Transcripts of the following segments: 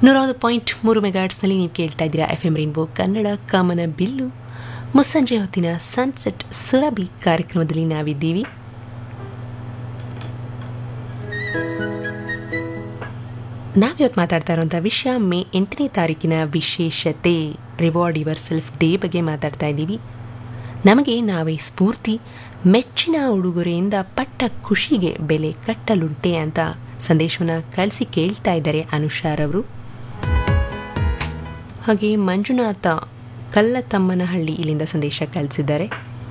ನೂರೊಂದು ಪಾಯಿಂಟ್ ಮೂರು ಮೆಗಾಟ್ಸ್ನಲ್ಲಿ ನೀವು ಕೇಳ್ತಾ ಇದ್ದೀರಾ ಎಫ್ ಎಂ ರೈನ್ಬೋ ಕನ್ನಡ ಕಾಮನ ಬಿಲ್ಲು ಮುಸ್ಸಂಜೆ ಹೊತ್ತಿನ ಸನ್ಸೆಟ್ ಸುರಭಿ ಕಾರ್ಯಕ್ರಮದಲ್ಲಿ ನಾವಿದ್ದೀವಿ ನಾವಿವತ್ತು ಮಾತಾಡ್ತಾ ಇರುವಂಥ ವಿಷಯ ಮೇ ಎಂಟನೇ ತಾರೀಕಿನ ವಿಶೇಷತೆ ರಿವಾರ್ಡ್ ಯುವರ್ ಸೆಲ್ಫ್ ಡೇ ಬಗ್ಗೆ ಮಾತಾಡ್ತಾ ಇದ್ದೀವಿ ನಮಗೆ ನಾವೇ ಸ್ಫೂರ್ತಿ ಮೆಚ್ಚಿನ ಉಡುಗೊರೆಯಿಂದ ಪಟ್ಟ ಖುಷಿಗೆ ಬೆಲೆ ಕಟ್ಟಲುಂಟೆ ಅಂತ ಸಂದೇಶವನ್ನು ಕಳಿಸಿ ಕೇಳ್ತಾ ಇದ್ದಾರೆ ಅನುಷಾರ್ ಅವರು ಹಾಗೆ ಮಂಜುನಾಥ ಕಲ್ಲತಮ್ಮನಹಳ್ಳಿ ಇಲ್ಲಿಂದ ಸಂದೇಶ ಕಳಿಸಿದ್ದಾರೆ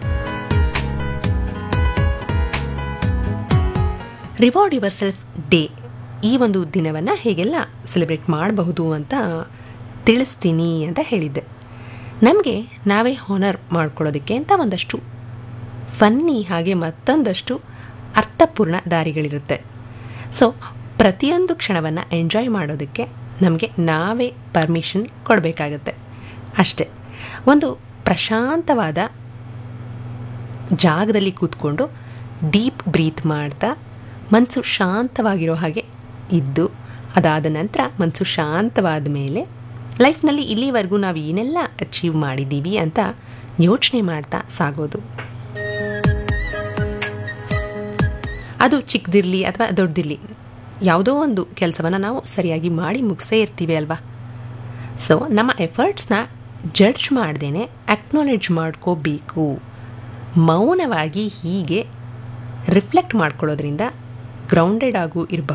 ರಿವಾರ್ಡ್ ಯುವರ್ ಸೆಲ್ಫ್ ಡೇ ಈ ಒಂದು ದಿನವನ್ನು ಹೇಗೆಲ್ಲ ಸೆಲೆಬ್ರೇಟ್ ಮಾಡಬಹುದು ಅಂತ ತಿಳಿಸ್ತೀನಿ ಅಂತ ಹೇಳಿದ್ದೆ ನಮಗೆ ನಾವೇ ಹೊನರ್ ಮಾಡ್ಕೊಳ್ಳೋದಕ್ಕೆ ಅಂತ ಒಂದಷ್ಟು ಫನ್ನಿ ಹಾಗೆ ಮತ್ತೊಂದಷ್ಟು ಅರ್ಥಪೂರ್ಣ ದಾರಿಗಳಿರುತ್ತೆ ಸೊ ಪ್ರತಿಯೊಂದು ಕ್ಷಣವನ್ನು ಎಂಜಾಯ್ ಮಾಡೋದಕ್ಕೆ ನಮಗೆ ನಾವೇ ಪರ್ಮಿಷನ್ ಕೊಡಬೇಕಾಗತ್ತೆ ಅಷ್ಟೆ ಒಂದು ಪ್ರಶಾಂತವಾದ ಜಾಗದಲ್ಲಿ ಕೂತ್ಕೊಂಡು ಡೀಪ್ ಬ್ರೀತ್ ಮಾಡ್ತಾ ಮನಸ್ಸು ಶಾಂತವಾಗಿರೋ ಹಾಗೆ ಇದ್ದು ಅದಾದ ನಂತರ ಮನಸ್ಸು ಶಾಂತವಾದ ಮೇಲೆ ಲೈಫ್ನಲ್ಲಿ ಇಲ್ಲಿವರೆಗೂ ನಾವು ಏನೆಲ್ಲ ಅಚೀವ್ ಮಾಡಿದ್ದೀವಿ ಅಂತ ಯೋಚನೆ ಮಾಡ್ತಾ ಸಾಗೋದು ಅದು ಚಿಕ್ಕದಿರಲಿ ಅಥವಾ ದೊಡ್ಡದಿರಲಿ ಯಾವುದೋ ಒಂದು ಕೆಲಸವನ್ನು ನಾವು ಸರಿಯಾಗಿ ಮಾಡಿ ಮುಗಿಸೇ ಇರ್ತೀವಿ ಅಲ್ವಾ ಸೊ ನಮ್ಮ ಎಫರ್ಟ್ಸ್ನ ಜಡ್ಜ್ ಮಾಡ್ದೇನೆ ಅಕ್ನಾಲೆಡ್ಜ್ ಮಾಡ್ಕೋಬೇಕು ಮೌನವಾಗಿ ಹೀಗೆ ರಿಫ್ಲೆಕ್ಟ್ ಮಾಡ್ಕೊಳ್ಳೋದ್ರಿಂದ ಗ್ರೌಂಡೆಡ್ ಆಗು ಇರಬಹುದು